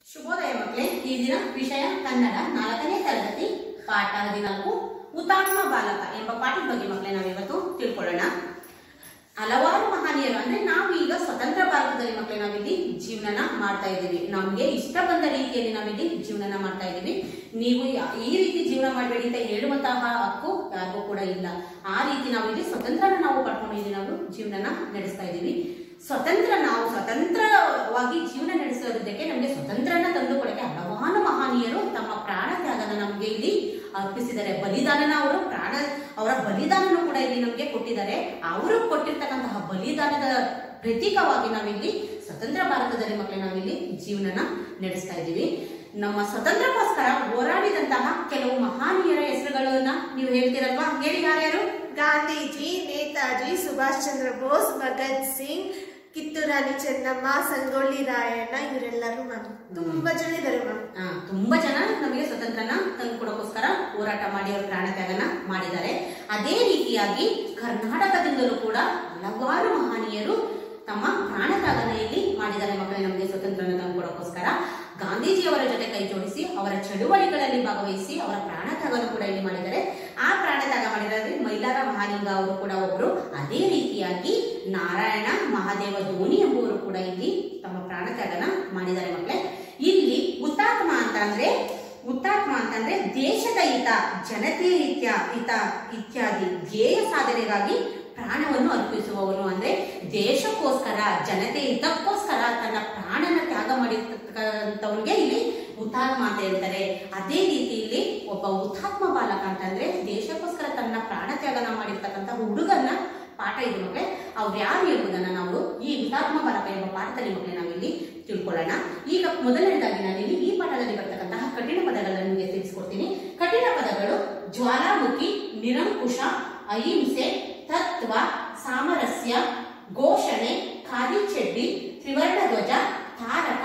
ಶುಭೋದಯ ಮಕ್ಕಳೇ ಈ ದಿನ ವಿಷಯ ಕನ್ನಡ ನಾಲ್ಕನೇ ತರಗತಿ ಪಾಠ ಹದಿನಾಲ್ಕು ಹುತಾತ್ಮ ಬಾಲಕ ಎಂಬ ಪಾಠದ ಬಗ್ಗೆ ಮಕ್ಕಳೇ ನಾವಿವತ್ತು ತಿಳ್ಕೊಳ್ಳೋಣ ಹಲವಾರು ಮಹನೀಯರು ಅಂದ್ರೆ ನಾವು ಈಗ ಸ್ವತಂತ್ರ ಭಾರತದಲ್ಲಿ ಮಕ್ಕಳೇ ನಾವಿಲ್ಲಿ ಜೀವನನ ಮಾಡ್ತಾ ಇದ್ದೀವಿ ನಮ್ಗೆ ಇಷ್ಟ ಬಂದ ರೀತಿಯಲ್ಲಿ ನಾವಿಲ್ಲಿ ಜೀವನನ ಮಾಡ್ತಾ ಇದ್ದೀವಿ ನೀವು ಯಾ- ಈ ರೀತಿ ಜೀವನ ಮಾಡಬೇಡಿ ಅಂತ ಹೇಳುವಂತಹ ಹಕ್ಕು ಯಾರಿಗೂ ಕೂಡ ಇಲ್ಲ ಆ ರೀತಿ ನಾವು ಇಲ್ಲಿ ಸ್ವತಂತ್ರನ ನಾವು ಪಡ್ಕೊಂಡು ಇಲ್ಲಿ ನಾವು ಜೀವನನ ನಡೆಸ್ತಾ ಇದ್ದೀವಿ ಸ್ವತಂತ್ರ ನಾವು ಸ್ವತಂತ್ರವಾಗಿ ಜೀವನ ನಡೆಸೋದಕ್ಕೆ ನಮಗೆ ಸ್ವತಂತ್ರನ ತಂದುಕೊಡಕ್ಕೆ ಹಲವಾರು ಮಹನೀಯರು ತಮ್ಮ ಪ್ರಾಣ ತ್ಯಾಗನ ನಮಗೆ ಇಲ್ಲಿ ಅರ್ಪಿಸಿದ್ದಾರೆ ಬಲಿದಾನನ ಅವರು ಪ್ರಾಣ ಅವರ ಬಲಿದಾನನೂ ಕೂಡ ಇಲ್ಲಿ ನಮಗೆ ಕೊಟ್ಟಿದ್ದಾರೆ ಅವರು ಕೊಟ್ಟಿರ್ತಕ್ಕಂತಹ ಬಲಿದಾನದ ಪ್ರತೀಕವಾಗಿ ನಾವಿಲ್ಲಿ ಸ್ವತಂತ್ರ ಭಾರತದಲ್ಲಿ ಮಕ್ಕಳೇ ನಾವಿಲ್ಲಿ ಜೀವನನ ನಡೆಸ್ತಾ ಇದ್ದೀವಿ ನಮ್ಮ ಸ್ವತಂತ್ರಕ್ಕೋಸ್ಕರ ಹೋರಾಡಿದಂತಹ ಕೆಲವು ಮಹಾನೀಯರ ಹೆಸರುಗಳನ್ನ ನೀವು ಹೇಳ್ತೀರಲ್ವಾ ಹೇಳಿ ಯಾರ್ಯಾರು ಗಾಂಧೀಜಿ ನೇತಾಜಿ ಸುಭಾಷ್ ಚಂದ್ರ ಬೋಸ್ ಭಗತ್ ಸಿಂಗ್ ಕಿತ್ತೂರು ರಾಣಿ ಚೆನ್ನಮ್ಮ ಸಂಗೊಳ್ಳಿ ರಾಯಣ್ಣ ಇವರೆಲ್ಲರೂ ಮ್ಯಾಮ್ ತುಂಬಾ ಜನ ಇದ್ದಾರೆ ಮ್ಯಾಮ್ ಆ, ತುಂಬಾ ಜನ ನಮಗೆ ಸ್ವತಂತ್ರನ ತಂದುಕೊಡೋಕ್ಕೋಸ್ಕರ ಹೋರಾಟ ಮಾಡಿ ಅವರು ಪ್ರಾಣ ತ್ಯಾಗನ ಮಾಡಿದ್ದಾರೆ ಅದೇ ರೀತಿಯಾಗಿ ಕರ್ನಾಟಕದಿಂದಲೂ ಕೂಡ ಹಲವಾರು ಮಹನೀಯರು ತಮ್ಮ ಪ್ರಾಣ ತ್ಯಾಗನ ಇಲ್ಲಿ ಮಾಡಿದ್ದಾರೆ ಮಕ್ಕಳೇ ನಮಗೆ ಸ್ವತಂತ್ರನ ತಂದುಕೊಡೋಕ್ಕೋಸ್ಕರ ಗಾಂಧೀಜಿಯವರ ಜೊತೆ ಕೈ ಜೋಡಿಸಿ ಅವರ ಚಳುವಳಿಗಳಲ್ಲಿ ಭಾಗವಹಿಸಿ ಅವರ ಪ್ರಾಣ ತ್ಯಾಗನ ಕೂಡ ಇಲ್ಲಿ ಮಾಡಿದ್ದಾರೆ ಆ ಪ್ರಾಣ ತ್ಯಾಗ ಮಾಡಿದ್ರೆ ಮೈಲಾರ ಮಹಾಲಿಂಗ ಅವರು ಕೂಡ ಒಬ್ರು ಅದೇ ರೀತಿಯಾಗಿ ನಾರಾಯಣ ಮಹಾದೇವ ಧೋನಿ ಎಂಬುವರು ಕೂಡ ಇಲ್ಲಿ ತಮ್ಮ ಪ್ರಾಣ ತ್ಯಾಗನ ಮಾಡಿದ್ದಾರೆ ಮಕ್ಕಳೇ ಇಲ್ಲಿ ಹುತಾತ್ಮ ಅಂತ ಅಂದ್ರೆ ಹುತಾತ್ಮ ಅಂತಂದ್ರೆ ದೇಶದ ಹಿತ ಜನತೆಯ ಹಿತ ಹಿತ ಇತ್ಯಾದಿ ಧ್ಯೇಯ ಸಾಧನೆಗಾಗಿ ಪ್ರಾಣವನ್ನು ಅರ್ಪಿಸುವವನು ಅಂದ್ರೆ ದೇಶಕ್ಕೋಸ್ಕರ ಜನತೆ ಹಿತಕ್ಕೋಸ್ಕರ ತನ್ನ ಪ್ರಾಣನ ತ್ಯಾಗ ಮಾಡಿರ್ತಕ್ಕಂಥವ್ರಿಗೆ ಇಲ್ಲಿ ಹುತಾತ್ಮ ಅಂತ ಹೇಳ್ತಾರೆ ಅದೇ ರೀತಿ ಇಲ್ಲಿ ಒಬ್ಬ ಹುತಾತ್ಮ ಬಾಲಕ ಅಂತಂದ್ರೆ ದೇಶಕ್ಕೋಸ್ಕರ ತನ್ನ ಪ್ರಾಣ ತ್ಯಾಗನ ಮಾಡಿರ್ತಕ್ಕಂಥ ಹುಡುಗನ್ನ ಪಾಠ ಇದೆ ಮಕ್ಕಳೇ ಅವ್ರು ಯಾರು ಎಂಬುದನ್ನ ನಾವು ಈ ಹುತಾತ್ಮ ಬಾಲಕ ಎಂಬ ಪಾಠದಲ್ಲಿ ಮಕ್ಕಳೇ ನಾವಿಲ್ಲಿ ತಿಳ್ಕೊಳ್ಳೋಣ ಈಗ ಮೊದಲನೇದಾಗಿ ನಾನಿಲ್ಲಿ ಈ ಪಾಠದಲ್ಲಿ ಬರ್ತಕ್ಕಂತಹ ಕಠಿಣ ಪದಗಳನ್ನು ನಿಮಗೆ ತಿಳಿಸ್ಕೊಡ್ತೀನಿ ಕಠಿಣ ಪದಗಳು ಜ್ವಾಲಾಮುಖಿ ನಿರಂಕುಶ ಅಹಿಂಸೆ ತತ್ವ ಸಾಮರಸ್ಯ ಘೋಷಣೆ ಖಾದಿ ಚಡ್ಡಿ ತ್ರಿವರ್ಣ ಧ್ವಜ ತಾರಕ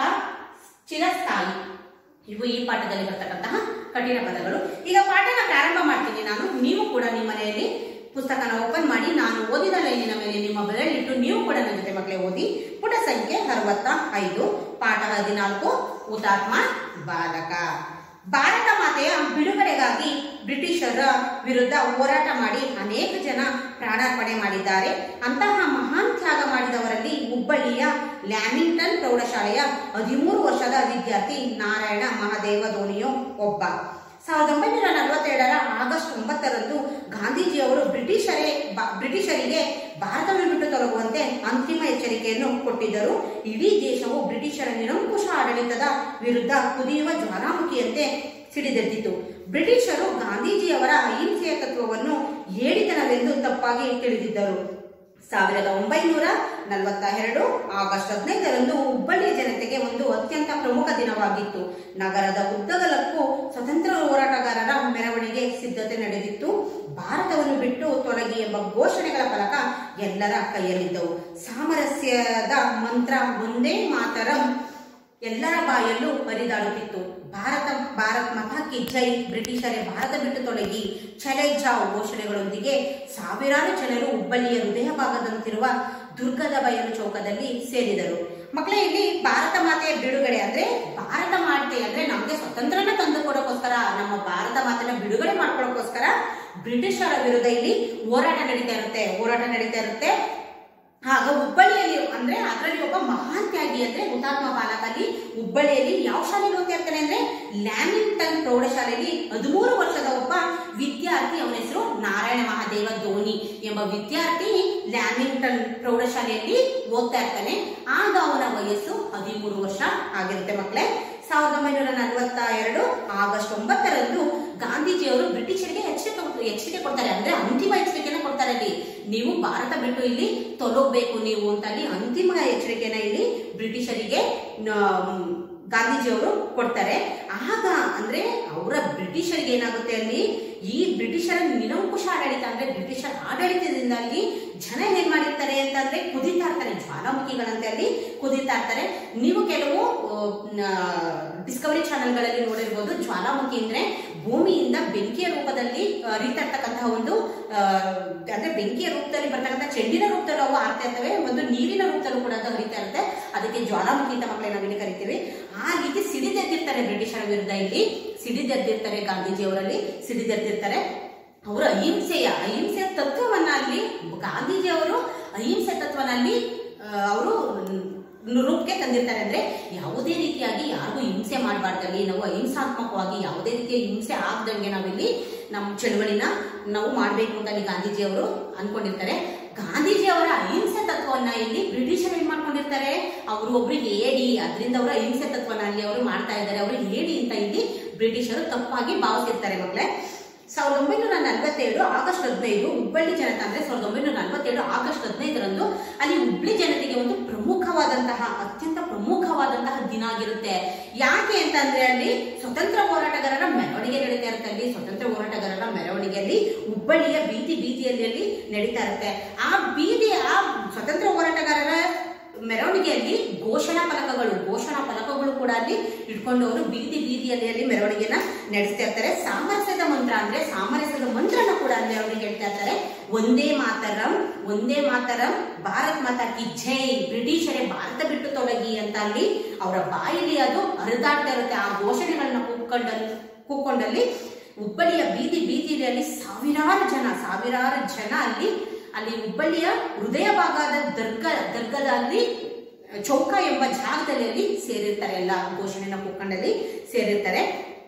ಚಿರಸ್ಥಾಯಿ ಇವು ಈ ಪಾಠದಲ್ಲಿ ಬರ್ತಕ್ಕಂತಹ ಕಠಿಣ ಪದಗಳು ಈಗ ಪಾಠನ ಪ್ರಾರಂಭ ಮಾಡ್ತೀನಿ ನಾನು ನೀವು ಕೂಡ ನಿಮ್ಮ ಮನೆಯಲ್ಲಿ ಪುಸ್ತಕನ ಓಪನ್ ಮಾಡಿ ನಾನು ಓದಿದ ಲೈನಿನ ಮೇಲೆ ನಿಮ್ಮ ಬೆರಳಿಟ್ಟು ನೀವು ಕೂಡ ನನ್ನ ಜೊತೆ ಮಕ್ಕಳೇ ಓದಿ ಪುಟ ಸಂಖ್ಯೆ ಅರವತ್ತ ಐದು ಪಾಠ ಹದಿನಾಲ್ಕು ಹುತಾತ್ಮ ಬಾಲಕ ಭಾರತ ಮಾತೆಯ ಬಿಡುಗಡೆಗಾಗಿ ಬ್ರಿಟಿಷರ ವಿರುದ್ಧ ಹೋರಾಟ ಮಾಡಿ ಅನೇಕ ಜನ ಪ್ರಾಣಾರ್ಪಣೆ ಮಾಡಿದ್ದಾರೆ ಅಂತಹ ಮಹಾನ್ ತ್ಯಾಗ ಮಾಡಿದವರಲ್ಲಿ ಹುಬ್ಬಳ್ಳಿಯ ಲ್ಯಾಮಿಂಗ್ಟನ್ ಪ್ರೌಢಶಾಲೆಯ ಹದಿಮೂರು ವರ್ಷದ ವಿದ್ಯಾರ್ಥಿ ನಾರಾಯಣ ಮಹಾದೇವ ಧೋನಿಯು ಒಬ್ಬ ಸಾವಿರದ ಒಂಬೈನೂರ ನಲವತ್ತೆರಡರ ಆಗಸ್ಟ್ ಒಂಬತ್ತರಂದು ಗಾಂಧೀಜಿಯವರು ಬ್ರಿಟಿಷರೇ ಬ- ಬ್ರಿಟಿಷರಿಗೆ ಭಾರತವನ್ನು ಬಿಟ್ಟು ತೊಲಗುವಂತೆ ಅಂತಿಮ ಎಚ್ಚರಿಕೆಯನ್ನು ಕೊಟ್ಟಿದ್ದರು ಇಡೀ ದೇಶವು ಬ್ರಿಟಿಷರ ನಿರಂಕುಶ ಆಡಳಿತದ ವಿರುದ್ಧ ಕುದಿಯುವ ಜ್ವಾಲಾಮುಖಿಯಂತೆ ಸಿಡಿದೆದ್ದಿತು ಬ್ರಿಟಿಷರು ಗಾಂಧೀಜಿಯವರ ಅಹಿಂಸೆಯ ತತ್ವವನ್ನು ಹೇಳಿತನವೆಂದು ತಪ್ಪಾಗಿ ತಿಳಿದಿದ್ದರು ಸಾವಿರದ ಒಂಬೈನೂರ ನಲವತ್ತ ಎರಡು ಆಗಸ್ಟ್ ಹದಿನೈದರಂದು ಹುಬ್ಬಳ್ಳಿಯ ಜನತೆಗೆ ಒಂದು ಅತ್ಯಂತ ಪ್ರಮುಖ ದಿನವಾಗಿತ್ತು ನಗರದ ಉದ್ದಗಲಕ್ಕೂ ಸ್ವತಂತ್ರ ಹೋರಾಟಗಾರರ ಮೆರವಣಿಗೆ ಸಿದ್ಧತೆ ನಡೆದಿತ್ತು ಭಾರತವನ್ನು ಬಿಟ್ಟು ತೊಲಗಿ ಎಂಬ ಘೋಷಣೆಗಳ ಫಲಕ ಎಲ್ಲರ ಕೈಯಲ್ಲಿದ್ದವು ಸಾಮರಸ್ಯದ ಮಂತ್ರ ಒಂದೇ ಮಾತರಂ ಎಲ್ಲರ ಬಾಯಲ್ಲೂ ಹರಿದಾಡುತ್ತಿತ್ತು ಭಾರತ ಭಾರತ್ ಮತಾ ಕಿ ಜೈ ಬ್ರಿಟಿಷರೇ ಭಾರತ ಬಿಟ್ಟು ತೊಲಗಿ ಚಲೈ ಜಾವ್ ಘೋಷಣೆಗಳೊಂದಿಗೆ ಸಾವಿರಾರು ಜನರು ಹುಬ್ಬಳ್ಳಿಯ ಹೃದಯ ಭಾಗದಂತಿರುವ ದುರ್ಗದ ಬಯಲು ಚೌಕದಲ್ಲಿ ಸೇರಿದರು ಮಕ್ಕಳೇ ಇಲ್ಲಿ ಭಾರತ ಮಾತೆಯ ಬಿಡುಗಡೆ ಅಂದ್ರೆ ಭಾರತ ಮಾತೆ ಅಂದ್ರೆ ನಮಗೆ ಸ್ವತಂತ್ರನ ತಂದು ಕೊಡೋಕ್ಕೋಸ್ಕರ ನಮ್ಮ ಭಾರತ ಮಾತೆನ ಬಿಡುಗಡೆ ಮಾಡ್ಕೊಳ್ಳೋಕ್ಕೋಸ್ಕರ ಬ್ರಿಟಿಷರ ವಿರುದ್ಧ ಇಲ್ಲಿ ಹೋರಾಟ ನಡೀತಾ ಇರುತ್ತೆ ಹೋರಾಟ ನಡೀತಾ ಇರುತ್ತೆ ಆಗ ಹುಬ್ಬಳ್ಳಿಯಲ್ಲಿ ಅಂದ್ರೆ ಅದರಲ್ಲಿ ಒಬ್ಬ ಮಹಾನ್ ತ್ಯಾಗಿ ಅಂದ್ರೆ ಹುತಾತ್ಮ ಬಾಲಕ ಅಲ್ಲಿ ಹುಬ್ಬಳ್ಳಿಯಲ್ಲಿ ಯಾವ ಶಾಲೆಗೆ ಓದ್ತಾ ಇರ್ತಾನೆ ಅಂದ್ರೆ ಲ್ಯಾಮಿಂಗ್ಟನ್ ಪ್ರೌಢಶಾಲೆಯಲ್ಲಿ ಹದಿಮೂರು ವರ್ಷದ ಒಬ್ಬ ವಿದ್ಯಾರ್ಥಿ ಅವನ ಹೆಸರು ನಾರಾಯಣ ಮಹಾದೇವ ಧೋನಿ ಎಂಬ ವಿದ್ಯಾರ್ಥಿ ಲ್ಯಾಮಿಂಗ್ಟನ್ ಪ್ರೌಢಶಾಲೆಯಲ್ಲಿ ಓದ್ತಾ ಇರ್ತಾನೆ ಆಗ ಅವನ ವಯಸ್ಸು ಹದಿಮೂರು ವರ್ಷ ಆಗಿರುತ್ತೆ ಮಕ್ಕಳೇ ಸಾವಿರದ ಒಂಬೈನೂರ ನಲವತ್ತ ಎರಡು ಆಗಸ್ಟ್ ಒಂಬತ್ತರಂದು ಗಾಂಧೀಜಿಯವರು ಬ್ರಿಟಿಷರಿಗೆ ಎಚ್ಚರಿಕೆ ಕೊಡ್ತಾರೆ- ಎಚ್ಚರಿಕೆ ಕೊಡ್ತಾರೆ ಅಂದ್ರೆ ಅಂತಿಮ ಎಚ್ಚರಿಕೆನ ಕೊಡ್ತಾರೆ ಅಲ್ಲಿ ನೀವು ಭಾರತ ಬಿಟ್ಟು ಇಲ್ಲಿ ತೊಲಗಬೇಕು ನೀವು ಅಂತ ಅಲ್ಲಿ ಅಂತಿಮ ಎಚ್ಚರಿಕೆನ ಇಲ್ಲಿ ಬ್ರಿಟಿಷರಿಗೆ ನ- ಗಾಂಧೀಜಿಯವರು ಕೊಡ್ತಾರೆ ಆಗ ಅಂದ್ರೆ ಅವರ ಬ್ರಿಟಿಷರಿಗೆ ಏನಾಗುತ್ತೆ ಅಲ್ಲಿ ಈ ಬ್ರಿಟಿಷರ ನಿರಂಕುಶ ಆಡಳಿತ ಅಂದ್ರೆ ಬ್ರಿಟಿಷರ ಆಡಳಿತದಿಂದ ಅಲ್ಲಿ ಜನ ಏನ್ ಮಾಡಿರ್ತಾರೆ ಅಂತಂದ್ರೆ ಕುದಿತಾ ಇರ್ತಾರೆ ಜ್ವಾಲಾಮುಖಿಗಳಂತೆ ಅಲ್ಲಿ ಕುದಿತಾ ಇರ್ತಾರೆ ನೀವು ಕೆಲವು ಡಿಸ್ಕವರಿ ಚಾನೆಲ್ಗಳಲ್ಲಿ ನೋಡಿರ್ಬೋದು ಜ್ವಾಲಾಮುಖಿ ಅಂದ್ರೆ ಭೂಮಿಯಿಂದ ಬೆಂಕಿಯ ರೂಪದಲ್ಲಿ ಹರಿತಾ ಇರ್ತಕ್ಕಂತಹ ಒಂದು ಆ, ಅಂದ್ರೆ ಬೆಂಕಿಯ ರೂಪದಲ್ಲಿ ಬರ್ತಕ್ಕಂಥ ಚೆಂಡಿನ ರೂಪದಲ್ಲೂ ಅವು ಆಗ್ತಾ ಇರ್ತವೆ ಒಂದು ನೀರಿನ ರೂಪದಲ್ಲೂ ಕೂಡ ಅದು ಹರಿತಾ ಇರುತ್ತೆ ಅದಕ್ಕೆ ಜ್ವಾಲಾಮುಖಿ ಅಂತ ಮಕ್ಕಳೇ ನಾವಿಲ್ಲಿ ಕರಿತೀವಿ ಆ ರೀತಿ ಸಿಡಿದೆದ್ದಿರ್ತಾರೆ ಬ್ರಿಟಿಷರ ವಿರುದ್ಧ ಇಲ್ಲಿ ಸಿಡಿದೆದ್ದಿರ್ತಾರೆ ಗಾಂಧೀಜಿಯವರಲ್ಲಿ ಸಿಡಿದೆದ್ದಿರ್ತಾರೆ ಅವರು ಅಹಿಂಸೆಯ ಅಹಿಂಸೆ ತತ್ವವನ್ನ ಅಲ್ಲಿ ಗಾಂಧೀಜಿಯವರು ಅಹಿಂಸೆ ತತ್ವನಲ್ಲಿ ಅವರು ರೂಪಕ್ಕೆ ತಂದಿರ್ತಾರೆ ಅಂದ್ರೆ ಯಾವುದೇ ರೀತಿಯಾಗಿ ಯಾರಿಗೂ ಹಿಂಸೆ ಮಾಡಬಾರ್ದಲ್ಲಿ ನಾವು ಅಹಿಂಸಾತ್ಮಕವಾಗಿ ಯಾವುದೇ ರೀತಿಯ ಹಿಂಸೆ ಆಗದಂಗೆ ನಾವಿಲ್ಲಿ ನಮ್ಮ ಚಳವಳಿನ ನಾವು ಮಾಡಬೇಕು ಅಂತ ಅಲ್ಲಿ ಗಾಂಧೀಜಿಯವರು ಅನ್ಕೊಂಡಿರ್ತಾರೆ ಗಾಂಧೀಜಿಯವರ ಅಹಿಂಸೆ ತತ್ವವನ್ನ ಇಲ್ಲಿ ಬ್ರಿಟಿಷರು ಏನ್ ಮಾಡ್ಕೊಂಡಿರ್ತಾರೆ ಅವರು ಒಬ್ರಿಗೆ ಹೇಳಿ ಅದರಿಂದ ಅವರು ಅಹಿಂಸೆ ತತ್ವನ ಅಲ್ಲಿ ಅವರು ಮಾಡ್ತಾ ಇದ್ದಾರೆ ಅವರು ಹೇಳಿ ಅಂತ ಇಲ್ಲಿ ಬ್ರಿಟಿಷರು ತಪ್ಪಾಗಿ ಭಾವಿಸಿರ್ತಾರೆ ಮಕ್ಕಳೇ ಸಾವಿರದ ಒಂಬೈನೂರ ನಲವತ್ತೇಳು ಆಗಸ್ಟ್ ಹದಿನೈದು ಹುಬ್ಬಳ್ಳಿ ಜನತೆ ಅಂದ್ರೆ ಸಾವಿರದ ಒಂಬೈನೂರ ನಲವತ್ತೇಳು ಆಗಸ್ಟ್ ಹದಿನೈದರಂದು ಅಲ್ಲಿ ಹುಬ್ಬಳ್ಳಿ ಜನತೆಗೆ ಒಂದು ಪ್ರಮುಖವಾದಂತಹ ಅತ್ಯಂತ ಪ್ರಮುಖವಾದಂತಹ ದಿನ ಆಗಿರುತ್ತೆ ಯಾಕೆ ಅಂತಂದ್ರೆ ಅಲ್ಲಿ ಸ್ವತಂತ್ರ ಹೋರಾಟಗಾರರ ಮೆರವಣಿಗೆ ನಡೀತಾ ಇರುತ್ತೆ ಅಲ್ಲಿ ಸ್ವತಂತ್ರ ಹೋರಾಟಗಾರರ ಮೆರವಣಿಗೆಯಲ್ಲಿ ಹುಬ್ಬಳ್ಳಿಯ ಬೀದಿ ಬೀದಿಯಲ್ಲಿ ಅಲ್ಲಿ ನಡೀತಾ ಇರುತ್ತೆ ಆ ಬೀದಿ ಆ ಸ್ವತಂತ್ರ ಹೋರಾಟಗಾರರ ಮೆರವಣಿಗೆಯಲ್ಲಿ ಘೋಷಣಾ ಫಲಕಗಳು ಘೋಷಣಾ ಫಲಕಗಳು ಕೂಡ ಅಲ್ಲಿ ಇಟ್ಕೊಂಡು ಅವರು ಬೀದಿ ಬೀದಿಯಲ್ಲಿ ಅಲ್ಲಿ ಮೆರವಣಿಗೆನ ನಡೆಸ್ತಾ ಇರ್ತಾರೆ ಸಾಮರಸ್ಯದ ಮಂತ್ರ ಅಂದ್ರೆ ಸಾಮರಸ್ಯದ ಮಂತ್ರನ ಕೂಡ ಅಲ್ಲಿ ಅವರಿಗೆ ಹೇಳ್ತಾ ಇರ್ತಾರೆ ಒಂದೇ ಮಾತರಂ ಒಂದೇ ಮಾತರಂ ಭಾರತ್ ಮಾತಾ ಕಿ ಜೈ ಬ್ರಿಟಿಷರೇ ಭಾರತ ಬಿಟ್ಟು ತೊಲಗಿ ಅಂತ ಅಲ್ಲಿ ಅವರ ಬಾಯಲ್ಲಿ ಅದು ಹರಿದಾಡ್ತಾ ಇರುತ್ತೆ ಆ ಘೋಷಣೆಗಳನ್ನ ಕೂಕೊಂಡಲ್ಲಿ ಕೂಕೊಂಡಲ್ಲಿ ಹುಬ್ಬಳ್ಳಿಯ ಬೀದಿ ಬೀದಿಯಲ್ಲಿ ಸಾವಿರಾರು ಜನ ಸಾವಿರಾರು ಜನ ಅಲ್ಲಿ ಅಲ್ಲಿ ಹುಬ್ಬಳ್ಳಿಯ ಹೃದಯ ಭಾಗದ ದರ್ಗ ದರ್ಗದಲ್ಲಿ ಚೌಕ ಎಂಬ ಜಾಗದಲ್ಲಿ ಅಲ್ಲಿ ಸೇರಿರ್ತಾರೆ ಎಲ್ಲ ಘೋಷಣೆನ ಕೂತ್ಕೊಂಡಲ್ಲಿ ಸೇರಿರ್ತಾರೆ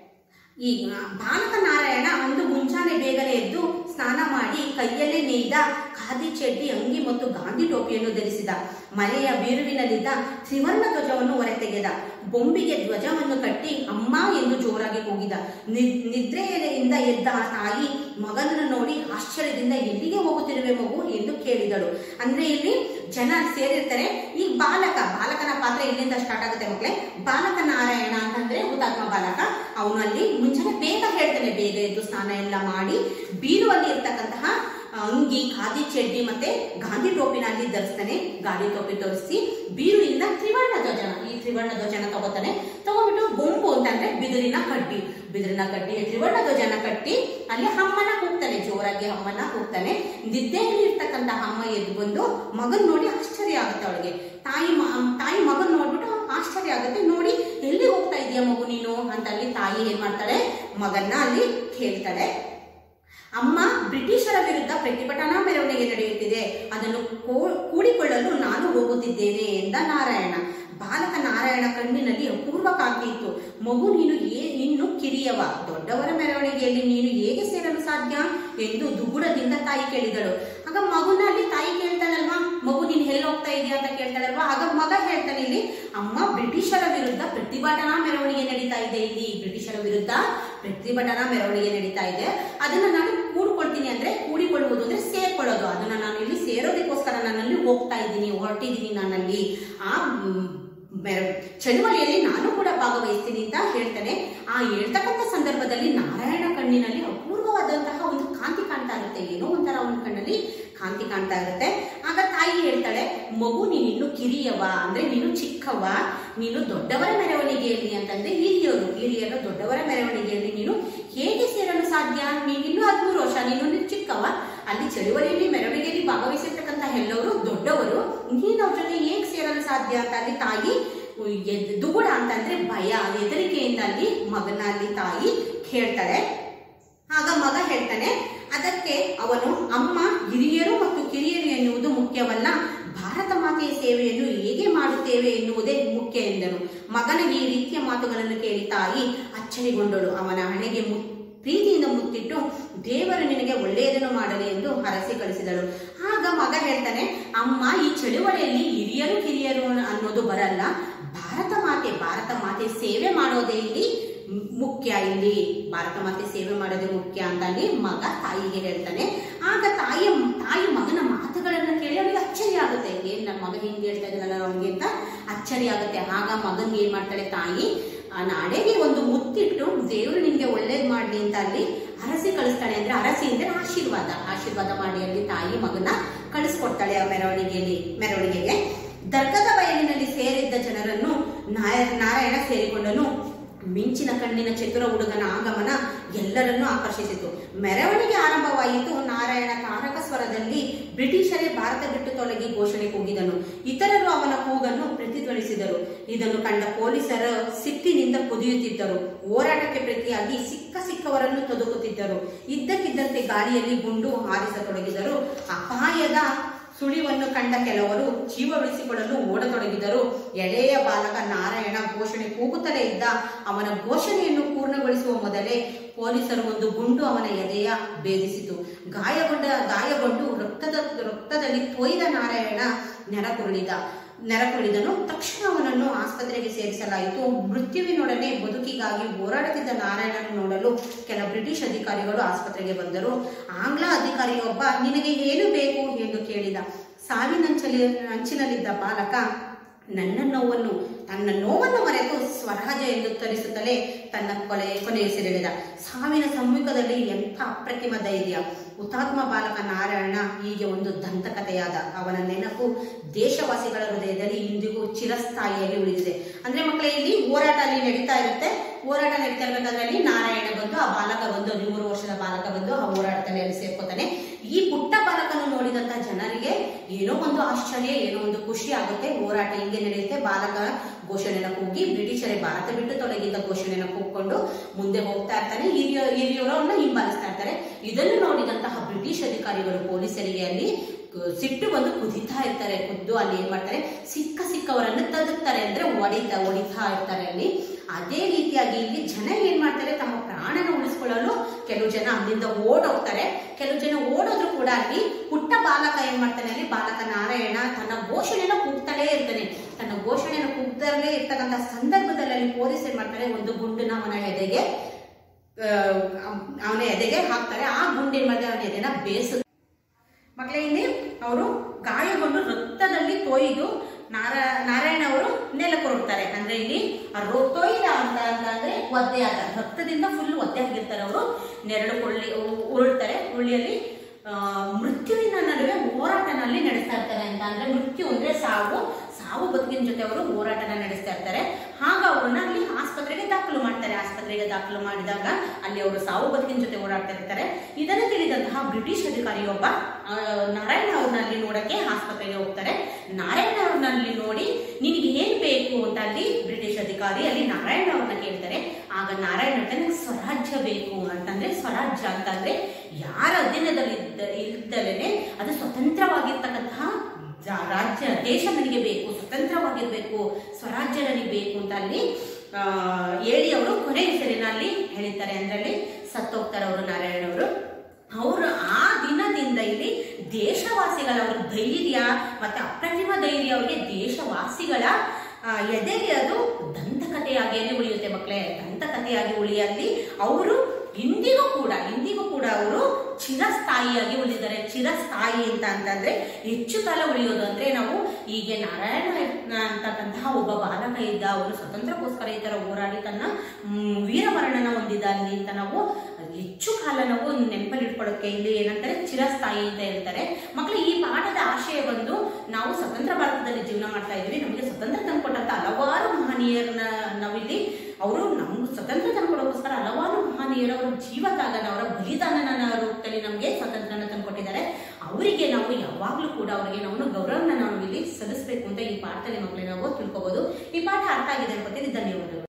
ಈ ಬಾಲಕ ನಾರಾಯಣ ಒಂದು ಮುಂಚಾನೆ ಬೇಗನೆ ಎದ್ದು ಸ್ನಾನ ಮಾಡಿ ಕೈಯಲ್ಲೇ ನೇಯ್ದ ಖಾದಿ ಚಡ್ಡಿ ಅಂಗಿ ಮತ್ತು ಗಾಂಧಿ ಟೋಪಿಯನ್ನು ಧರಿಸಿದ ಮನೆಯ ಬೀರುವಿನಲ್ಲಿದ್ದ ತ್ರಿವರ್ಣ ಧ್ವಜವನ್ನು ಹೊರತೆಗೆದ ಬೊಂಬಿಗೆ ಧ್ವಜವನ್ನು ಕಟ್ಟಿ ಅಮ್ಮ ಎಂದು ಜೋರಾಗಿ ಕೂಗಿದ ನಿ- ನಿದ್ರೆಯಿಂದ ಎದ್ದ ಆ ತಾಯಿ ಮಗನನ್ನು ನೋಡಿ ಆಶ್ಚರ್ಯದಿಂದ ಎಲ್ಲಿಗೆ ಹೋಗುತ್ತಿರುವೆ ಮಗು ಎಂದು ಕೇಳಿದಳು ಅಂದ್ರೆ ಇಲ್ಲಿ ಜನ ಸೇರಿರ್ತಾರೆ ಈ ಬಾಲಕ ಬಾಲಕನ ಪಾತ್ರ ಇಲ್ಲಿಂದ ಸ್ಟಾರ್ಟ್ ಆಗುತ್ತೆ ಮಕ್ಕಳೇ ಬಾಲಕ ನಾರಾಯಣ ಅಂತಂದ್ರೆ ಹುತಾತ್ಮ ಬಾಲಕ ಅವನು ಅಲ್ಲಿ ಮುಂಚೆನೆ ಬೇಗ ಹೇಳ್ತಾನೆ ಬೇಗ ಎದ್ದು ಸ್ನಾನ ಎಲ್ಲ ಮಾಡಿ ಬೀರುವಲ್ಲಿ ಇರ್ತಕ್ಕಂತಹ ಅಂಗಿ ಖಾದಿ ಚಡ್ಡಿ ಮತ್ತೆ ಗಾಂಧಿ ಟೋಪಿನ ಅಲ್ಲಿ ಧರಿಸ್ತಾನೆ ಗಾಂಧಿ ಟೋಪಿ ತೋರಿಸಿ ಬೀರುವಿಂದ ತ್ರಿವರ್ಣ ಧ್ವಜನ ಈ ತ್ರಿವರ್ಣ ಧ್ವಜನ ತಗೋತಾನೆ ತಗೊಂಡ್ಬಿಟ್ಟು ಬೊಂಬು ಅಂತಂದ್ರೆ ಬಿದಿರಿನ ಕಡ್ಡಿ ಬಿದಿರಿನ ಕಡ್ಡಿ ತ್ರಿವರ್ಣ ಧ್ವಜನ ಕಟ್ಟಿ ಅಲ್ಲಿ ಅಮ್ಮನ ಕೂಗ್ತಾನೆ ಜೋರಾಗಿ ಅಮ್ಮನ ಕೂಗ್ತಾನೆ ನಿದ್ದೆಯಲ್ಲಿ ಇರ್ತಕ್ಕಂತಹ ಅಮ್ಮ ಎದ್ದು ಬಂದು ಮಗನ್ ನೋಡಿ ಆಶ್ಚರ್ಯ ಆಗುತ್ತೆ ಅವಳಿಗೆ ತಾಯಿ ಮ- ತಾಯಿ ಮಗನ್ ನೋಡ್ಬಿಟ್ಟು ಆಶ್ಚರ್ಯ ಆಗುತ್ತೆ ನೋಡಿ ಎಲ್ಲಿ ಹೋಗ್ತಾ ಇದೀಯ ಮಗು ನೀನು ಅಂತ ಅಲ್ಲಿ ತಾಯಿ ಏನ್ ಮಾಡ್ತಾಳೆ ಮಗನ್ನ ಅಲ್ಲಿ ಕೇಳ್ತಾಳೆ ಅಮ್ಮ ಬ್ರಿಟಿಷರ ವಿರುದ್ಧ ಪ್ರತಿಭಟನಾ ಮೆರವಣಿಗೆ ನಡೆಯುತ್ತಿದೆ ಅದನ್ನು ಕೋ- ಕೂಡಿಕೊಳ್ಳಲು ನಾನು ಹೋಗುತ್ತಿದ್ದೇನೆ ಎಂದ ನಾರಾಯಣ ಬಾಲಕ ನಾರಾಯಣ ಕಣ್ಣಿನಲ್ಲಿ ಅಪೂರ್ವ ಕಾಂತಿ ಇತ್ತು ಮಗು ನೀನು ಏ ಇನ್ನು ಕಿರಿಯವ ದೊಡ್ಡವರ ಮೆರವಣಿಗೆಯಲ್ಲಿ ನೀನು ಹೇಗೆ ಸೇರಲು ಸಾಧ್ಯ ಎಂದು ದುಗುಡದಿಂದ ತಾಯಿ ಕೇಳಿದಳು ಆಗ ಮಗುನ ಅಲ್ಲಿ ತಾಯಿ ಕೇಳ್ತಾಳಲ್ವಾ ಮಗು ನೀನು ಎಲ್ಲಿ ಹೋಗ್ತಾ ಇದೀಯ ಅಂತ ಕೇಳ್ತಾಳಲ್ವಾ ಆಗ ಮಗ ಹೇಳ್ತಾನೆ ಇಲ್ಲಿ ಅಮ್ಮ ಬ್ರಿಟಿಷರ ವಿರುದ್ಧ ಪ್ರತಿಭಟನಾ ಮೆರವಣಿಗೆ ನಡೀತಾ ಇದೆ ಇಲ್ಲಿ ಬ್ರಿಟಿಷರ ವಿರುದ್ಧ ಪ್ರತಿಭಟನಾ ಮೆರವಣಿಗೆ ನಡೀತಾ ಇದೆ ಅದನ್ನ ನಾನು ಕೂಡ್ಕೊಳ್ತೀನಿ ಅಂದ್ರೆ ಕೂಡಿಕೊಳ್ಳುವುದು ಅಂದ್ರೆ ಸೇರ್ಕೊಳ್ಳೋದು ಅದನ್ನ ನಾನು ಇಲ್ಲಿ ಸೇರೋದಕ್ಕೋಸ್ಕರ ನಾನಲ್ಲಿ ಹೋಗ್ತಾ ಇದ್ದೀನಿ ಹೊರಟಿದ್ದೀನಿ ನಾನಲ್ಲಿ ಆ ಮ್, ಮೆರ- ಚಳುವಳಿಯಲ್ಲಿ ನಾನು ಕೂಡ ಭಾಗವಹಿಸ್ತೀನಿ ಅಂತ ಹೇಳ್ತಾನೆ ಆ ಹೇಳ್ತಕ್ಕಂಥ ಸಂದರ್ಭದಲ್ಲಿ ನಾರಾಯಣ ಕಣ್ಣಿನಲ್ಲಿ ಅಪೂರ್ವವಾದಂತಹ ಒಂದು ಕಾಂತಿ ಕಾಣ್ತಾ ಇರುತ್ತೆ ಏನೋ ಒಂಥರ ಅವನ ಕಣ್ಣಲ್ಲಿ ಕಾಂತಿ ಕಾಣ್ತಾ ಇರುತ್ತೆ ಆಗ ತಾಯಿ ಹೇಳ್ತಾಳೆ ಮಗು ನೀನು ಇನ್ನು ಕಿರಿಯವ ಅಂದ್ರೆ ನೀನು ಚಿಕ್ಕವ ನೀನು ದೊಡ್ಡವರ ಮೆರವಣಿಗೆಯಲ್ಲಿ ಅಂತಂದ್ರೆ ಹಿರಿಯರು ಹಿರಿಯರು ದೊಡ್ಡವರ ಮೆರವಣಿಗೆಯಲ್ಲಿ ನೀನು ಹೇಗೆ ಸೇರಲು ಸಾಧ್ಯ ನೀನಿನ್ನೂ ಹದಿಮೂರು ವರ್ಷ ನೀನು ನೀನು ಚಿಕ್ಕವ ಅಲ್ಲಿ ಚಳುವಳಿಯಲ್ಲಿ ಮೆರವಣಿಗೆಯಲ್ಲಿ ಭಾಗವಹಿಸಿರ್ತಕ್ಕಂಥ ಎಲ್ಲರೂ ದೊಡ್ಡವರು ನೀನು ಅವ್ರ ಜೊತೆ ಹೇಗೆ ಸೇರಲು ಸಾಧ್ಯ ಅಂತ ಅಲ್ಲಿ ತಾಯಿ ಎದ್- ದುಗುಡ ಅಂತಂದ್ರೆ ಭಯ ಹೆದರಿಕೆಯಿಂದ ಅಲ್ಲಿ ಮಗನ ಅಲ್ಲಿ ತಾಯಿ ಹೇಳ್ತಾಳೆ ಆಗ ಮಗ ಹೇಳ್ತಾನೆ ಅದಕ್ಕೆ ಅವನು ಅಮ್ಮ ಹಿರಿಯರು ಮತ್ತು ಕಿರಿಯರು ಎನ್ನುವುದು ಮುಖ್ಯವಲ್ಲ ಭಾರತ ಮಾತೆಯ ಸೇವೆಯನ್ನು ಹೇಗೆ ಮಾಡುತ್ತೇವೆ ಎನ್ನುವುದೇ ಮುಖ್ಯ ಎಂದನು ಮಗನ ಈ ರೀತಿಯ ಮಾತುಗಳನ್ನು ಕೇಳಿ ತಾಯಿ ಅಚ್ಚರಿಗೊಂಡಳು ಅವನ ಹಣೆಗೆ ಮು ಪ್ರೀತಿಯಿಂದ ಮುತ್ತಿಟ್ಟು ದೇವರು ನಿನಗೆ ಒಳ್ಳೆಯದನ್ನು ಮಾಡಲಿ ಎಂದು ಹರಸಿ ಕಳಿಸಿದಳು ಆಗ ಮಗ ಹೇಳ್ತಾನೆ ಅಮ್ಮ ಈ ಚಳುವಳಿಯಲ್ಲಿ ಹಿರಿಯರು ಕಿರಿಯರು ಅನ್ನೋದು ಬರಲ್ಲ ಭಾರತ ಮಾತೆ ಭಾರತ ಮಾತೆ ಸೇವೆ ಮಾಡೋದೇ ಇಲ್ಲಿ ಮುಖ್ಯ ಇಲ್ಲಿ ಭಾರತ ಮಾತೆ ಸೇವೆ ಮಾಡೋದೇ ಮುಖ್ಯ ಅಂತ ಅಲ್ಲಿ ಮಗ ತಾಯಿಗೆ ಹೇಳ್ತಾನೆ ಆಗ ತಾಯಿಯ ತಾಯಿ ಮಗನ ಮಾತುಗಳನ್ನ ಕೇಳಿ ಅವನಿಗೆ ಅಚ್ಚರಿ ಆಗುತ್ತೆ ಏನ್ ನನ್ನ ಮಗ ಹಿಂಗೆ ಹೇಳ್ತಾ ಇದ್ದಾನಲ್ಲ ಅವನಿಗೆ ಅಂತ ಅಚ್ಚರಿ ಆಗುತ್ತೆ ಆಗ ಮಗನ್ಗೆ ಏನ್ ಮಾಡ್ತಾಳೆ ತಾಯಿ ಆ ನಾಡೆಗೆ ಒಂದು ಮುತ್ತಿಟ್ಟು ದೇವರು ನಿನ್ಗೆ ಒಳ್ಳೇದ್ ಮಾಡ್ಲಿ ಅಂತ ಅಲ್ಲಿ ಅರಸಿ ಕಳಿಸ್ತಾಳೆ ಅಂದ್ರೆ ಅರಸಿ ಅಂದ್ರೆ ಆಶೀರ್ವಾದ ಆಶೀರ್ವಾದ ಮಾಡಿ ಅಲ್ಲಿ ತಾಯಿ ಮಗನ ಕಳಿಸ್ಕೊಡ್ತಾಳೆ ಆ ಮೆರವಣಿಗೆಯಲ್ಲಿ ಮೆರವಣಿಗೆಗೆ ದರ್ಗದ ಬಯಲಿನಲ್ಲಿ ಸೇರಿದ್ದ ಜನರನ್ನು ನಾಯ- ನಾರಾಯಣ ಸೇರಿಕೊಂಡನು ಮಿಂಚಿನ ಕಣ್ಣಿನ ಚತುರ ಹುಡುಗನ ಆಗಮನ ಎಲ್ಲರನ್ನೂ ಆಕರ್ಷಿಸಿತು ಮೆರವಣಿಗೆ ಆರಂಭವಾಯಿತು ನಾರಾಯಣ ತಾರಕ ಸ್ವರದಲ್ಲಿ ಬ್ರಿಟಿಷರೇ ಭಾರತ ಬಿಟ್ಟು ತೊಲಗಿ ಘೋಷಣೆ ಕೂಗಿದನು ಇತರರು ಅವನ ಕೂಗನ್ನು ಪ್ರತಿಧ್ವನಿಸಿದರು ಇದನ್ನು ಕಂಡ ಪೊಲೀಸರು ಸಿಟ್ಟಿನಿಂದ ಕುದಿಯುತ್ತಿದ್ದರು ಹೋರಾಟಕ್ಕೆ ಪ್ರತಿಯಾಗಿ ಸಿಕ್ಕ ಸಿಕ್ಕವರನ್ನು ತೊದಕುತ್ತಿದ್ದರು ಇದ್ದಕ್ಕಿದ್ದಂತೆ ಗಾಳಿಯಲ್ಲಿ ಗುಂಡು ಹಾರಿಸತೊಡಗಿದರು ಅಪಾಯದ ಸುಳಿವನ್ನು ಕಂಡ ಕೆಲವರು ಜೀವ ಉಳಿಸಿಕೊಳ್ಳಲು ಓಡತೊಡಗಿದರು ಎಳೆಯ ಬಾಲಕ ನಾರಾಯಣ ಘೋಷಣೆ ಕೂಗುತ್ತಲೇ ಇದ್ದ ಅವನ ಘೋಷಣೆಯನ್ನು ಪೂರ್ಣಗೊಳಿಸುವ ಮೊದಲೇ ಪೊಲೀಸರು ಒಂದು ಗುಂಡು ಅವನ ಎದೆಯ ಭೇದಿಸಿತು ಗಾಯಗೊಂಡ ಗಾಯಗೊಂಡು ರಕ್ತದ ರಕ್ತದಲ್ಲಿ ತೊಯ್ದ ನಾರಾಯಣ ನೆರಕುರುಳಿದ ನೆರಕುರುಳಿದನು ತಕ್ಷಣ ಅವನನ್ನು ಆಸ್ಪತ್ರೆಗೆ ಸೇರಿಸಲಾಯಿತು ಮೃತ್ಯುವಿನೊಡನೆ ಬದುಕಿಗಾಗಿ ಹೋರಾಡುತ್ತಿದ್ದ ನಾರಾಯಣನ ನೋಡಲು ಕೆಲ ಬ್ರಿಟಿಷ್ ಅಧಿಕಾರಿಗಳು ಆಸ್ಪತ್ರೆಗೆ ಬಂದರು ಆಂಗ್ಲ ಅಧಿಕಾರಿಯೊಬ್ಬ ನಿನಗೆ ಏನು ಬೇಕು ಎಂದು ಕೇಳಿದ ಸಾವಿನಂಚಲಿ ಅಂಚಿನಲ್ಲಿದ್ದ ಬಾಲಕ ನನ್ನ ನೋವನ್ನು ತನ್ನ ನೋವನ್ನು ಮರೆತು ಸ್ವರಾಜ್ಯ ಎಂದು ತರಿಸುತ್ತಲೇ ತನ್ನ ಕೊಲೆ ಕೊನೆಯುಸಿರೆಳೆದ ಸಾವಿನ ಸಮ್ಮುಖದಲ್ಲಿ ಎಂಥ ಅಪ್ರತಿಮ ಧೈರ್ಯ ಹುತಾತ್ಮ ಬಾಲಕ ನಾರಾಯಣ ಹೀಗೆ ಒಂದು ದಂತಕಥೆಯಾದ ಅವನ ನೆನಪು ದೇಶವಾಸಿಗಳ ಹೃದಯದಲ್ಲಿ ಇಂದಿಗೂ ಚಿರಸ್ಥಾಯಿಯಾಗಿ ಉಳಿದಿದೆ ಅಂದ್ರೆ ಮಕ್ಕಳೇ ಇಲ್ಲಿ ಹೋರಾಟ ಅಲ್ಲಿ ನಡೀತಾ ಇರುತ್ತೆ ಹೋರಾಟ ನಡೀತಾ ಇರ್ಬೇಕಾದ್ರೆ ಅಲ್ಲಿ ನಾರಾಯಣ ಬಂದು ಆ ಬಾಲಕ ಬಂದು ಹದಿಮೂರು ವರ್ಷದ ಬಾಲಕ ಬಂದು ಆ ಹೋರಾಟದಲ್ಲಿ ಅಲ್ಲಿ ಸೇರ್ಕೋತಾನೆ ಈ ಪುಟ್ಟ ಬಾಲಕನು ನೋಡಿದಂತ ಜನರಿಗೆ ಏನೋ ಒಂದು ಆಶ್ಚರ್ಯ ಏನೋ ಒಂದು ಖುಷಿ ಆಗುತ್ತೆ ಹೋರಾಟ ಹಿಂಗೆ ನಡೆಯುತ್ತೆ ಬಾಲಕ ಘೋಷಣೆನ ಕೂಗಿ ಬ್ರಿಟಿಷರೇ ಭಾರತ ಬಿಟ್ಟು ತೊಲಗಿದ್ದ ಘೋಷಣೆನ ಕೂಗ್ಕೊಂಡು ಮುಂದೆ ಹೋಗ್ತಾ ಇರ್ತಾನೆ ಹಿರಿಯ ಹಿರಿಯವರನ್ನ ಹಿಂಬಾಲಿಸ್ತಾ ಇರ್ತಾರೆ ಇದನ್ನು ನೋಡಿದಂತಹ ಬ್ರಿಟಿಷ್ ಅಧಿಕಾರಿಗಳು ಪೊಲೀಸರಿಗೆ ಅಲ್ಲಿ ಕ- ಸಿಟ್ಟು ಬಂದು ಕುದಿತಾ ಇರ್ತಾರೆ ಖುದ್ದು ಅಲ್ಲಿ ಏನ್ ಮಾಡ್ತಾರೆ ಸಿಕ್ಕ ಸಿಕ್ಕವರನ್ನು ತದುಕ್ತಾರೆ ಅಂದ್ರೆ ಹೊಡಿತಾ ಹೊಡಿತಾ ಇರ್ತಾರೆ ಅಲ್ಲಿ ಅದೇ ರೀತಿಯಾಗಿ ಇಲ್ಲಿ ಜನ ಏನ್ ಮಾಡ್ತಾರೆ ತಮ್ಮ ಪ್ರಾಣನ ಉಳಿಸ್ಕೊಳ್ಳಲು ಕೆಲವು ಜನ ಅಲ್ಲಿಂದ ಓಡೋಗ್ತಾರೆ ಕೆಲವು ಜನ ಓಡೋದ್ರು ಕೂಡ ಅಲ್ಲಿ ಪುಟ್ಟ ಬಾಲಕ ಏನ್ ಮಾಡ್ತಾನೆ ಅಲ್ಲಿ ಬಾಲಕ ನಾರಾಯಣ ತನ್ನ ಘೋಷಣೆನ ಕೂಗ್ತಾನೇ ಇರ್ತಾನೆ ತನ್ನ ಘೋಷಣೆನ ಕೂಗ್ದಲ್ಲೇ ಇರ್ತಕ್ಕಂಥ ಸಂದರ್ಭದಲ್ಲಿ ಅಲ್ಲಿ ಪೊಲೀಸ್ ಏನ್ ಮಾಡ್ತಾರೆ ಒಂದು ಗುಂಡನ್ನ ಅವನ ಎದೆಗೆ ಅವನ ಎದೆಗೆ ಹಾಕ್ತಾರೆ ಆ ಗುಂಡು ಏನ್ ಮಾಡಿದ್ರೆ ಅವನ ಎದೆನ ಬೇಯಿಸುತ್ತೆ ಮಕ್ಕಳೇ ಇಲ್ಲಿ ಅವರು ಗಾಯಗೊಂಡು ರಕ್ತದಲ್ಲಿ ತೊಯ್ದು ನಾರ ನಾರಾಯಣ ಅವರು ನೆಲಕ್ಕೆ ಹೊರಡ್ತಾರೆ ಅಂದ್ರೆ ಇಲ್ಲಿ ಆ ರೋ- ತೊಯ್ದ ಅಂತ ಅಂತ ಅಂದ್ರೆ ಒದ್ದೆ ಆದ ರಕ್ತದಿಂದ ಫುಲ್ ಒದ್ದೆ ಆಗಿರ್ತಾರೆ ಅವರು ನೆರಳು ಕೊಳ್ಳಿ ಉ- ಉರುಳ್ತಾರೆ ಉರುಳಿಯಲ್ಲಿ ಆ, ಮೃತ್ಯುವಿನ ನಡುವೆ ಹೋರಾಟನಲ್ಲಿ ನಡೆಸ್ತಾ ಇರ್ತಾರೆ ಅಂತ ಅಂದ್ರೆ ಮೃತ್ಯು ಅಂದ್ರೆ ಸಾವು ಸಾವು ಬದುಕಿನ ಜೊತೆ ಅವರು ಹೋರಾಟನ ನಡೆಸ್ತಾ ಇರ್ತಾರೆ ಆಗ ಅವರನ್ನ ಅಲ್ಲಿ ಆಸ್ಪತ್ರೆಗೆ ದಾಖಲು ಮಾಡ್ತಾರೆ ಆಸ್ಪತ್ರೆಗೆ ದಾಖಲು ಮಾಡಿದಾಗ ಅಲ್ಲಿ ಅವರು ಸಾವು ಬದುಕಿನ ಜೊತೆ ಓಡಾಡ್ತಾ ಇರ್ತಾರೆ ಇದನ್ನು ತಿಳಿದಂತಹ ಬ್ರಿಟಿಷ್ ಅಧಿಕಾರಿಯೊಬ್ಬ ಆ, ನಾರಾಯಣ ಅವ್ರನ್ನ ಅಲ್ಲಿ ನೋಡಕ್ಕೆ ಆಸ್ಪತ್ರೆಗೆ ಹೋಗ್ತಾರೆ ನಾರಾಯಣ ಅವ್ರನ್ನ ಅಲ್ಲಿ ನೋಡಿ ನಿನಗೆ ಏನ್ ಬೇಕು ಅಂತ ಅಲ್ಲಿ ಬ್ರಿಟಿಷ್ ಅಧಿಕಾರಿ ಅಲ್ಲಿ ನಾರಾಯಣ ಅವ್ರನ್ನ ಕೇಳ್ತಾರೆ ಆಗ ನಾರಾಯಣ ಹೇಳ್ತಾನೆ "ನಂಗೆ ಸ್ವರಾಜ್ಯ ಬೇಕು ಅಂತಂದ್ರೆ ಸ್ವರಾಜ್ಯ ಅಂತಂದ್ರೆ ಯಾರ ಅಧೀನದಲ್ಲಿ ಇದ್ದ ಇಲ್ದಲೇನೆ ಅದು ಸ್ವತಂತ್ರವಾಗಿರ್ತಕ್ಕಂತಹ ಜಾ- ರಾಜ್ಯ ದೇಶ ನನಗೆ ಬೇಕು ಸ್ವತಂತ್ರವಾಗಿರ್ಬೇಕು ಸ್ವರಾಜ್ಯ ನನಗೆ ಬೇಕು ಅಂತ ಅಲ್ಲಿ ಆ, ಹೇಳಿ ಅವರು ಕೊನೆ ಹೆಸರಿನಲ್ಲಿ ಹೇಳಿದ್ದಾರೆ ಅಂದ್ರೆ ಅಲ್ಲಿ ಸತ್ತೋಗ್ತಾರೆ ಅವರು ನಾರಾಯಣ ಅವರು ಅವರು ಆ ದಿನದಿಂದ ಇಲ್ಲಿ ದೇಶವಾಸಿಗಳ ಅವ್ರ ಧೈರ್ಯ ಮತ್ತೆ ಅಪ್ರತಿಮ ಧೈರ್ಯ ಅವರಿಗೆ ದೇಶವಾಸಿಗಳ ಆ, ಎದೆಗೆ ಅದು ದಂತಕಥೆಯಾಗಿ ಅಲ್ಲಿ ಉಳಿಯುತ್ತೆ ಮಕ್ಕಳೇ ದಂತಕಥೆಯಾಗಿ ಉಳಿಯಲ್ಲಿ ಅವರು ಇಂದಿಗೂ ಕೂಡ ಇಂದಿಗೂ ಕೂಡ ಅವರು ಚಿರಸ್ಥಾಯಿಯಾಗಿ ಉಳಿದಿದ್ದಾರೆ ಚಿರಸ್ಥಾಯಿ ಅಂತ ಅಂತಂದ್ರೆ ಹೆಚ್ಚು ಕಾಲ ಉಳಿಯೋದು ಅಂದ್ರೆ ನಾವು ಹೀಗೆ ನಾರಾಯಣ ಅಂತಕ್ಕಂತಹ ಒಬ್ಬ ಬಾಲಕ ಇದ್ದ ಅವರು ಸ್ವತಂತ್ರಕ್ಕೋಸ್ಕರ ಈ ತರ ಹೋರಾಡಿ ತನ್ನ ಮ್, ವೀರಮರಣನ ಹೊಂದಿದ್ದಾನೆ ಅಂತ ನಾವು ಹೆಚ್ಚು ಕಾಲ ನಾವು ನೆನಪಲ್ಲಿ ಇಟ್ಕೊಳ್ಳೋಕೆ ಇಲ್ಲಿ ಏನಂತಾರೆ ಚಿರಸ್ಥಾಯಿ ಅಂತ ಹೇಳ್ತಾರೆ ಮಕ್ಕಳು ಈ ಪಾಠದ ಆಶಯ ಬಂದು ನಾವು ಸ್ವತಂತ್ರ ಭಾರತದಲ್ಲಿ ಜೀವನ ಮಾಡ್ತಾ ಇದ್ವಿ ನಮಗೆ ಸ್ವತಂತ್ರ ತಂದುಕೊಟ್ಟಂತ ಹಲವಾರು ಮಹನೀಯರನ್ನ ನಾವಿಲ್ಲಿ ಅವರು ನಮ್ಗೆ ಸ್ವತಂತ್ರ ತಂದುಕೊಡೋಕ್ಕೋಸ್ಕರ ಹಲವಾರು ಮಹನೀಯರು ಅವರ ಜೀವತ್ಯಾಗನ ಅವರ ಬಲಿದಾನನ ರೂಪದಲ್ಲಿ ನಮಗೆ ಸ್ವಾತಂತ್ರ್ಯನ ತಂದುಕೊಟ್ಟಿದ್ದಾರೆ ಅವರಿಗೆ ನಾವು ಯಾವಾಗಲೂ ಕೂಡ ಅವರಿಗೆ ನಾವು ಗೌರವನ ನಾವು ಇಲ್ಲಿ ಸಲ್ಲಿಸಬೇಕು ಅಂತ ಈ ಪಾಠದಲ್ಲಿ ಮಕ್ಕಳಿಗೆ ನಾವು ತಿಳ್ಕೊಬಹುದು ಈ ಪಾಠ ಅರ್ಥ ಆಗಿದೆ ಅನ್ಕೋತೀನಿ ಧನ್ಯವಾದಗಳು